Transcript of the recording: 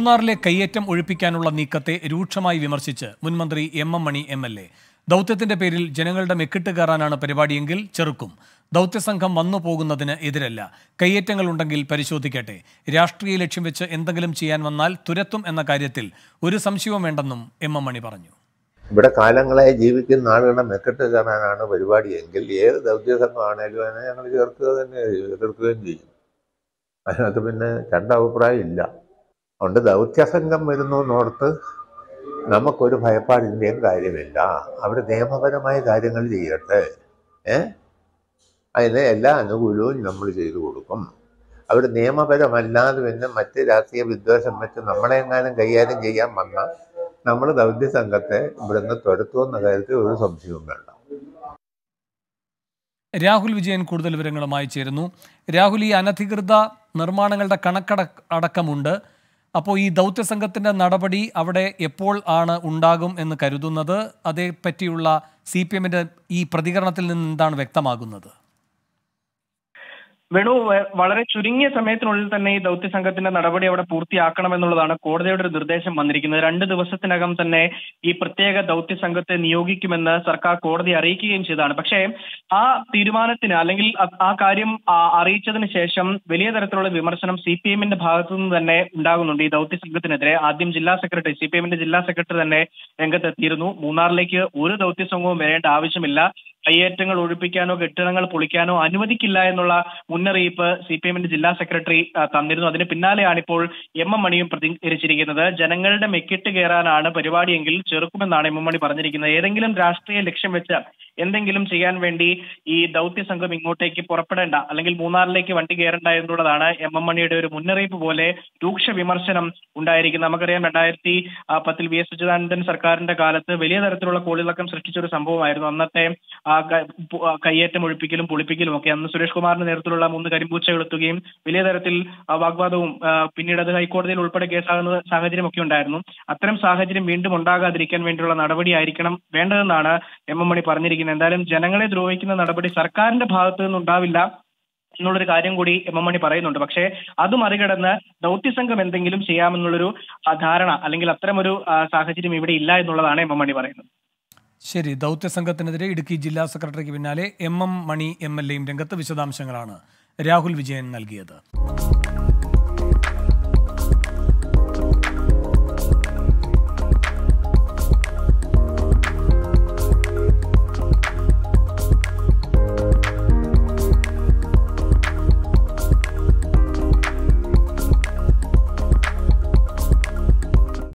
മൂന്നാറിലെ കയ്യേറ്റം ഒഴിപ്പിക്കാനുള്ള നീക്കത്തെ രൂക്ഷമായി വിമർശിച്ച് മുൻമന്ത്രി M M Mani M L A ദൗത്യത്തിന്റെ പേരിൽ ജനങ്ങളുടെ മെക്കിട്ട് കയറാനാണ് പരിപാടിയെങ്കിൽ ചെറുക്കും ദൗത്യസംഘം വന്നു പോകുന്നതിന് എതിരല്ല കയ്യേറ്റങ്ങളുണ്ടെങ്കിൽ പരിശോധിക്കട്ടെ രാഷ്ട്രീയ ലക്ഷ്യം വെച്ച് എന്തെങ്കിലും ചെയ്യാൻ വന്നാൽ തുരത്തും എന്ന കാര്യത്തിൽ ഒരു സംശയവും വേണ്ടെന്നും എം എം മണി പറഞ്ഞു ഇവിടെ കാലങ്ങളായി ജീവിക്കുന്ന ആളുകളെ മെക്കെട്ട് കയറാനാണ് പരിപാടിയെങ്കിൽ ഏത് ദൗത്യസംഘമാണേലും അതിനെ ഞങ്ങൾ ചേർക്കുക തന്നെ ചെയ്യും, എതിർക്കുകയും ചെയ്യും അതിനകത്ത് പിന്നെ രണ്ടഭിപ്രായം ഇല്ല അതുകൊണ്ട് ദൗത്യസംഘം വരുന്നു എന്നോർത്ത് നമുക്കൊരു ഭയപ്പാടിൻ്റെയും കാര്യമില്ല അവർ നിയമപരമായ കാര്യങ്ങൾ ചെയ്യട്ടെ ഏ അതിന് എല്ലാ അനുകൂലവും നമ്മൾ ചെയ്തു കൊടുക്കും അവർ നിയമപരമല്ലാതെ പിന്നെ മറ്റ് രാഷ്ട്രീയ വിദ്വേഷം വെച്ച് നമ്മളെ എങ്ങാനും കൈകാര്യം ചെയ്യാൻ വന്നാൽ നമ്മൾ ദൗത്യ സംഘത്തെ ഇവിടുന്ന് തുരത്തുമെന്ന കാര്യത്തിൽ ഒരു സംശയവും വേണ്ട രാഹുൽ വിജയൻ കൂടുതൽ വിവരങ്ങളുമായി ചേരുന്നു രാഹുൽ ഈ അനധികൃത നിർമ്മാണങ്ങളുടെ കണക്കട അടക്കമുണ്ട് അപ്പോൾ ഈ ദൗത്യസംഘത്തിന്റെ നടപടി അവിടെ എപ്പോൾ ആണ് ഉണ്ടാകും എന്ന് കരുതുന്നത് അതേപ്പറ്റിയുള്ള സി പി എമ്മിന്റെ ഈ പ്രതികരണത്തിൽ നിന്ന് എന്താണ് വ്യക്തമാകുന്നത് വേണു വ- വളരെ ചുരുങ്ങിയ സമയത്തിനുള്ളിൽ തന്നെ ഈ ദൗത്യ സംഘത്തിന്റെ നടപടി അവിടെ പൂർത്തിയാക്കണമെന്നുള്ളതാണ് കോടതിയുടെ ഒരു നിർദ്ദേശം വന്നിരിക്കുന്നത് രണ്ട് ദിവസത്തിനകം തന്നെ ഈ പ്രത്യേക ദൗത്യ സംഘത്തെ നിയോഗിക്കുമെന്ന് സർക്കാർ കോടതിയെ അറിയിക്കുകയും ചെയ്തതാണ് പക്ഷേ ആ തീരുമാനത്തിന് അല്ലെങ്കിൽ ആ- ആ കാര്യം ആ, അറിയിച്ചതിന് ശേഷം വലിയ തരത്തിലുള്ള വിമർശനം സി പി എമ്മിന്റെ ഭാഗത്തു നിന്ന് തന്നെ ഉണ്ടാകുന്നുണ്ട് ഈ ദൗത്യ സംഘത്തിനെതിരെ ആദ്യം ജില്ലാ സെക്രട്ടറി സി പി എമ്മിന്റെ ജില്ലാ സെക്രട്ടറി തന്നെ രംഗത്തെത്തിയിരുന്നു മൂന്നാറിലേക്ക് ഒരു ദൗത്യ സംഘവും വരേണ്ട ആവശ്യമില്ല കയ്യേറ്റങ്ങൾ ഒഴിപ്പിക്കാനോ കെട്ടിടങ്ങൾ പൊളിക്കാനോ അനുവദിക്കില്ല എന്നുള്ള മുന്നറിയിപ്പ് സി പി എമ്മിന്റെ ജില്ലാ സെക്രട്ടറി ആ, തന്നിരുന്നു അതിന് പിന്നാലെയാണ് ഇപ്പോൾ എം എം മണിയും പ്രതികരിച്ചിരിക്കുന്നത് ജനങ്ങളുടെ മെക്കിട്ട് കയറാനാണ് പരിപാടിയെങ്കിൽ ചെറുക്കുമെന്നാണ് എം എം മണി പറഞ്ഞിരിക്കുന്നത് ഏതെങ്കിലും രാഷ്ട്രീയ ലക്ഷ്യം വെച്ച് എന്തെങ്കിലും ചെയ്യാൻ വേണ്ടി ഈ ദൗത്യ സംഘം ഇങ്ങോട്ടേക്ക് പുറപ്പെടേണ്ട അല്ലെങ്കിൽ മൂന്നാറിലേക്ക് വണ്ടി കയറേണ്ട എന്നുള്ളതാണ് എം എം മണിയുടെ ഒരു മുന്നറിയിപ്പ് പോലെ രൂക്ഷ വിമർശനം ഉണ്ടായിരിക്കുന്നത് നമുക്കറിയാം രണ്ടായിരത്തി ആ, പത്തിൽ വി എസ് അച്യുതാനന്ദൻ സർക്കാരിന്റെ കാലത്ത് വലിയ തരത്തിലുള്ള കോളിളക്കം സൃഷ്ടിച്ച ഒരു സംഭവമായിരുന്നു അന്നത്തെ ആ, ക- പു- ആ, കയ്യേറ്റം ഒഴിപ്പിക്കലും പൊളിപ്പിക്കലും ഒക്കെ അന്ന് സുരേഷ് കുമാറിന്റെ നേതൃത്വത്തിലുള്ള മൂന്ന് കരിമ്പൂച്ചകൾ എത്തുകയും വലിയ തരത്തിൽ ആ, വാഗ്വാദവും ആ, പിന്നീട് അത് ഹൈക്കോടതിയിൽ ഉൾപ്പെടെ കേസാകുന്ന സാഹചര്യമൊക്കെ ഉണ്ടായിരുന്നു അത്തരം സാഹചര്യം വീണ്ടും ഉണ്ടാകാതിരിക്കാൻ വേണ്ടിയുള്ള നടപടിയായിരിക്കണം വേണ്ടതെന്നാണ് എം എം മണി പറഞ്ഞിരിക്കുന്നത് എന്തായാലും ജനങ്ങളെ ദ്രോഹിക്കുന്ന നടപടി സർക്കാരിന്റെ ഭാഗത്തു നിന്നുണ്ടാവില്ല എന്നുള്ളൊരു കാര്യം കൂടി എം എം മണി പറയുന്നുണ്ട് പക്ഷേ അത് മറികടന്ന് ദൗത്യസംഘം എന്തെങ്കിലും ചെയ്യാമെന്നുള്ളൊരു ആ, ധാരണ അല്ലെങ്കിൽ അത്തരമൊരു ആ, സാഹചര്യം ഇവിടെ ഇല്ല എന്നുള്ളതാണ് എം എം മണി പറയുന്നത് ശരി ദൗത്യസംഘത്തിനെതിരെ ഇടുക്കി ജില്ലാ സെക്രട്ടറിക്ക് പിന്നാലെ M M Mani M L എയും രംഗത്ത് വിശദാംശങ്ങളാണ് രാഹുൽ വിജയൻ നൽകിയത്